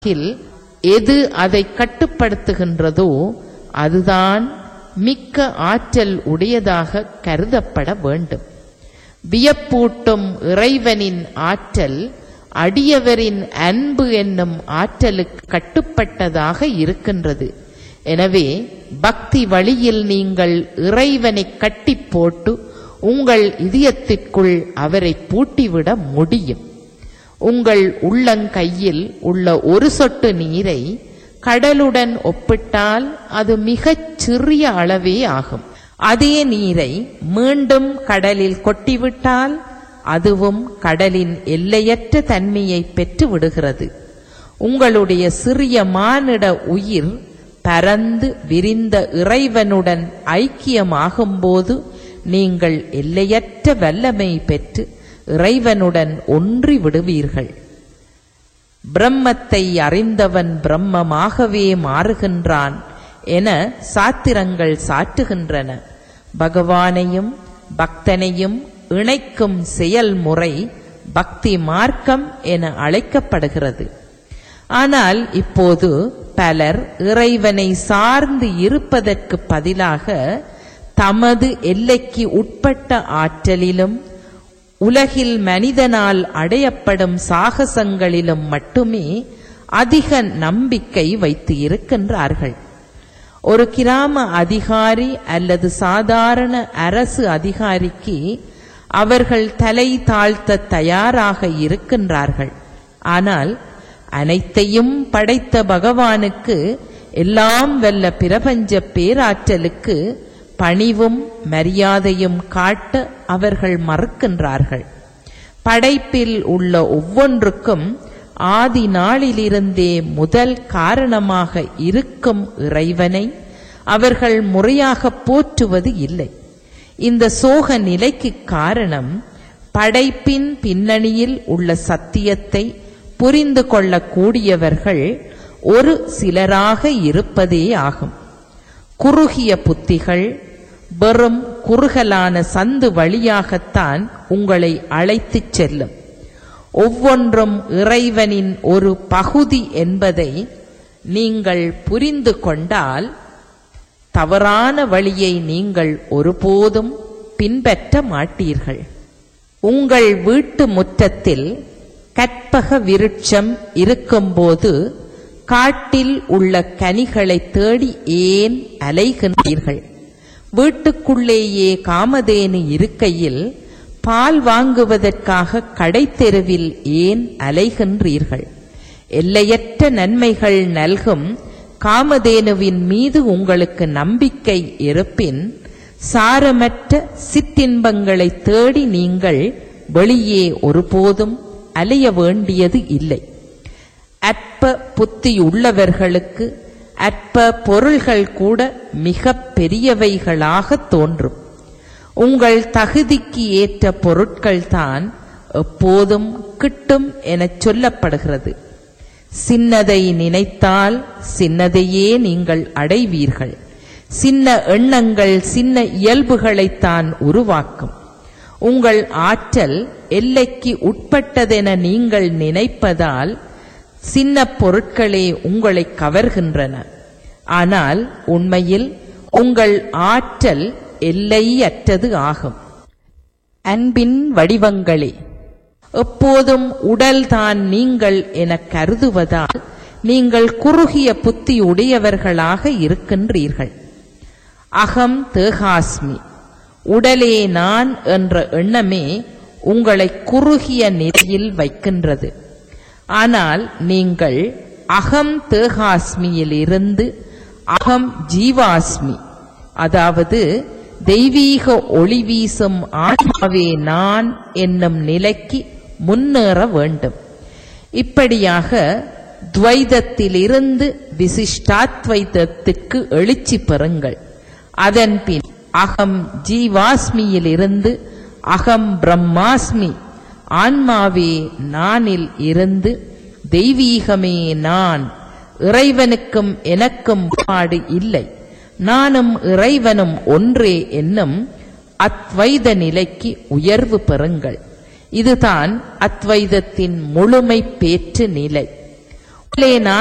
kill எது அதை கட்டுப்படுத்துகின்றதோ அதுதான் மிக்க ஆற்றல் உடையதாக கருதப்பட வேண்டும் வியப்பூட்டும் இறைவனின் ஆற்றல் அடியவரின் அன்பு என்னும் ஆற்றலுக்கு கட்டுப்பட்டதாக இருக்கின்றது எனவே பக்தி வழியில் நீங்கள் இறைவனை கட்டி போட்டு உங்கள் இதயத்திற்குள் அவரை பூட்டிவிட முடியும் உங்கள் உள்ளங்கையில் உள்ள ஒரு சொட்டு நீரை கடலுடன் ஒப்பிட்டால் அது மிகச் சிறிய அளவே ஆகும் அதே நீரை மீண்டும் கடலில் கொட்டிவிட்டால் அதுவும் கடலின் எல்லையற்ற தன்மையை பெற்று விடுகிறது உங்களுடைய சிறிய மானிட உயிர் பரந்து விரிந்த இறைவனுடன் ஐக்கியமாகும்போது நீங்கள் எல்லையற்ற வல்லமை பெற்று இறைவனுடன் ஒன்றி விடுவீர்கள் பிரம்மத்தை அறிந்தவன் பிரம்மமாகவே மாறுகின்றான் என சாத்திரங்கள் சாற்றுகின்றன பகவானையும் பக்தனையும் இணைக்கும் செயல்முறை பக்தி மார்க்கம் என அழைக்கப்படுகிறது ஆனால் இப்போது பலர் இறைவனை சார்ந்து இருப்பதற்கு பதிலாக தமது எல்லைக்கு உட்பட்ட ஆற்றலிலும் உலகில் மனிதனால் அடையப்படும் சாகசங்களிலும் மட்டுமே அதிக நம்பிக்கை வைத்து இருக்கின்றார்கள் ஒரு கிராம அதிகாரி அல்லது சாதாரண அரசு அதிகாரிக்கு அவர்கள் தலை தாழ்த்த தயாராக இருக்கின்றார்கள் ஆனால் அனைத்தையும் படைத்த பகவானுக்கு எல்லாம் வல்ல பிரபஞ்ச பேராற்றலுக்கு பணிவும் மரியாதையும் காட்ட அவர்கள் மறுக்கின்றார்கள் படைப்பில் உள்ள ஒவ்வொன்றுக்கும் ஆதி நாளிலிருந்தே முதல் காரணமாக இருக்கும் இறைவனை அவர்கள் முறையாக போற்றுவது இல்லை இந்த சோக நிலைக்கு காரணம் படைப்பின் பின்னணியில் உள்ள சத்தியத்தை புரிந்து கொள்ளக்கூடியவர்கள் ஒரு சிலராக இருப்பதே ஆகும் குறுகிய புத்திகள் வெறும் குறுகலான சந்து வழியாகத்தான் உங்களை அழைத்துச் செல்லும் ஒவ்வொன்றும் இறைவனின் ஒரு பகுதி என்பதை நீங்கள் புரிந்து கொண்டால் தவறான வழியை நீங்கள் ஒருபோதும் பின்பற்ற மாட்டீர்கள் உங்கள் வீட்டு முற்றத்தில் கற்பக விருட்சம் இருக்கும்போது காட்டில் உள்ள கனிகளை தேடி ஏன் அலைகின்றீர்கள் வீட்டுக்குள்ளேயே காமதேனு இருக்கையில் பால் வாங்குவதற்காக கடைத்தெருவில் ஏன் அலைகின்றீர்கள் எல்லையற்ற நன்மைகள் நல்கும் காமதேனுவின் மீது உங்களுக்கு நம்பிக்கை இருப்பின் சாரமற்ற சிற்றின்பங்களை தேடி நீங்கள் வெளியே ஒருபோதும் அலைய வேண்டியது இல்லை அற்ப புத்தியுள்ளவர்களுக்கு அற்ப பொருள்கள் கூட மிக பெரியவைகளாக தோன்றும் உங்கள் தகுதிக்கு ஏற்ற பொருட்கள் தான் எப்போதும் கிட்டும் எனச் சொல்லப்படுகிறது சின்னதை நினைத்தால் சின்னதையே நீங்கள் அடைவீர்கள் சின்ன எண்ணங்கள் சின்ன இயல்புகளைத்தான் உருவாக்கும் உங்கள் ஆற்றல் எல்லைக்கு உட்பட்டதென நீங்கள் நினைப்பதால் சின்ன பொருட்களே உங்களை கவர்கின்றன ஆனால் உண்மையில் உங்கள் ஆற்றல் எல்லையற்றது ஆகும் அன்பின் வடிவங்களே எப்போதும் உடல்தான் நீங்கள் என கருதுவதால் நீங்கள் குறுகிய புத்தி உடையவர்களாக இருக்கின்றீர்கள் அகம் தேகாஸ்மி உடலே நான் என்ற எண்ணமே உங்களை குறுகிய நிலையில் வைக்கின்றது ஆனால் நீங்கள் அகம் தேகாஸ்மியிலிருந்து அகம் ஜீவாஸ்மி அதாவது தெய்வீக ஒளி வீசும் ஆன்மாவே நான் என்னும் நிலைக்கு முன்னேற வேண்டும் இப்படியாக துவைதத்திலிருந்து விசிஷ்டாத்வைதத்திற்கு எழுச்சி பெறுங்கள் அதன் பின் அகம் ஜீவாஸ்மியிலிருந்து அகம் பிரம்மாஸ்மி ஆன்மாவே நானில் இருந்து தெய்வீகமே நான் இறைவனுக்கும் எனக்கும் பாடு இல்லை நானும் இறைவனும் ஒன்றே என்னும் அத்வைத நிலைக்கு உயர்வு பெறுங்கள் இதுதான் அத்வைதத்தின் முழுமை பேற்று நிலை முதலே